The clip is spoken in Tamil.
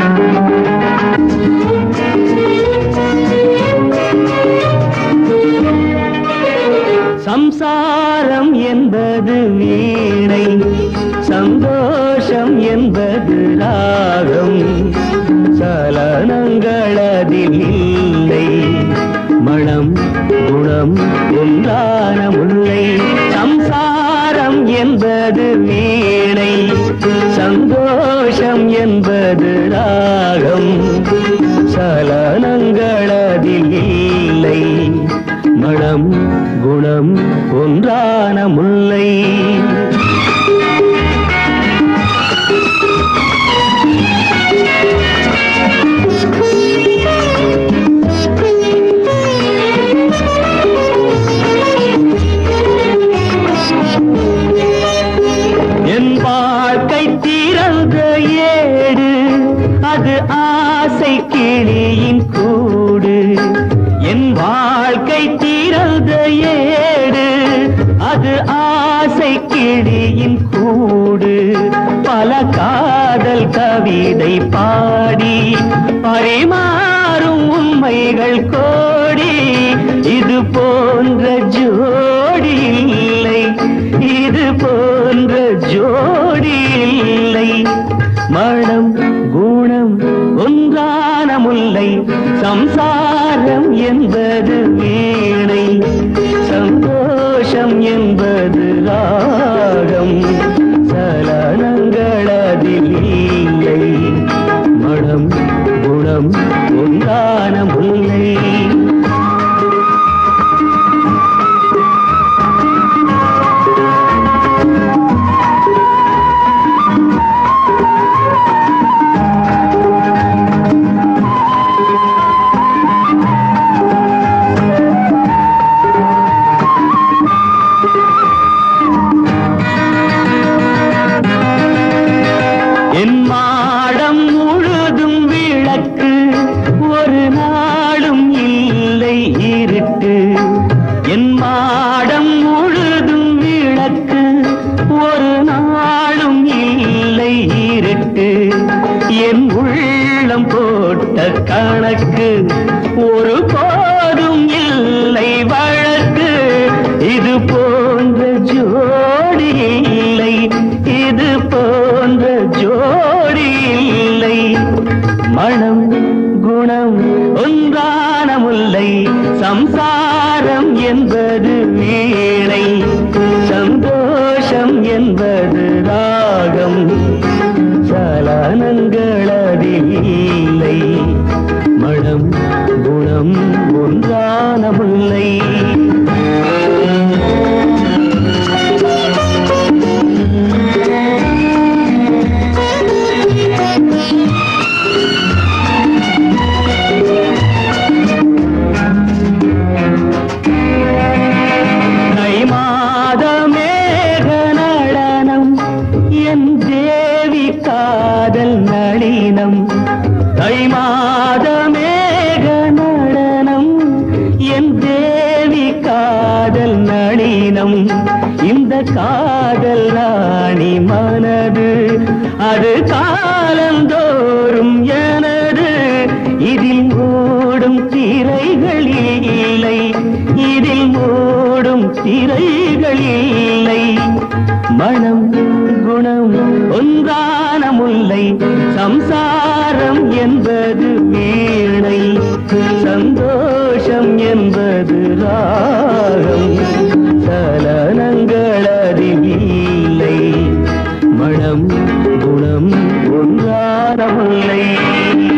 சம்சாரம் என்பது வீணை சந்தோஷம் என்பது ராகம் சலனங்களதில் இல்லை மனம் குணம் ஒன்றான முல்லை சம்சாரம் என்பது வீணை சந்தோஷம் என்பது ராகம் சலனங்களதில் இல்லை மனம் குணம் ஒன்றான முல்லை என் வாழ்க்கை திறந்த ஏடு அது ஆசை கிளியின் கூடு என் வாழ்க்கை திறந்த ஏடு அது ஆசை கிளியின் கூடு பல காதல் கவிதை பாடி பரிமாறும் உண்மைகள் கோடி இது போன்ற ஜோடி இல்லை இது போன்ற ஜோடி இல்லை மனம் குணம் ஒன்றான முல்லை சம்சாரம் என்பது வீணை சந்தோஷம் என்பது ராகம் சலனங்களதில் இல்லை மனம் குணம் ஒன்றான முல்லை என் மாடம் முழுதும் விளக்கு ஒரு நாளும் இல்லை இருட்டு என் மாடம் முழுதும் விளக்கு ஒரு நாளும் இல்லை இருட்டு என் உள்ளம் போட்ட கணக்கு ஒரு போதும் இல்லை வழக்கு இது போன்ற ஜோடி இல்லை இது போன்ற ஜோடி இல்லை மனம் குணம் ஒன்றான முல்லை சம்சாரம் என்பது வீணை சந்தோஷம் என்பது ராகம் சலனங்களதில் இல்லை மனம் குணம் ஒன்றான முல்லை தை மாத மேக நடனம் என் தேவி காதல் நளினம் தை மாத மேக நடனம் என் தேவி காதல் நளினம் இந்த காதல் ராணி மனது அது காலந்தோறும் எனது இதில் மூடும் திரைகள் இல்லை இதில் மூடும் திரைகள் இல்லை மனம் குணம் ஒன்றான முல்லை சம்சாரம் என்பது வீணை சந்தோஷம் என்பது ராகம் சலனங்களதில் இல்லை மனம் குணம் ஒன்றான முல்லை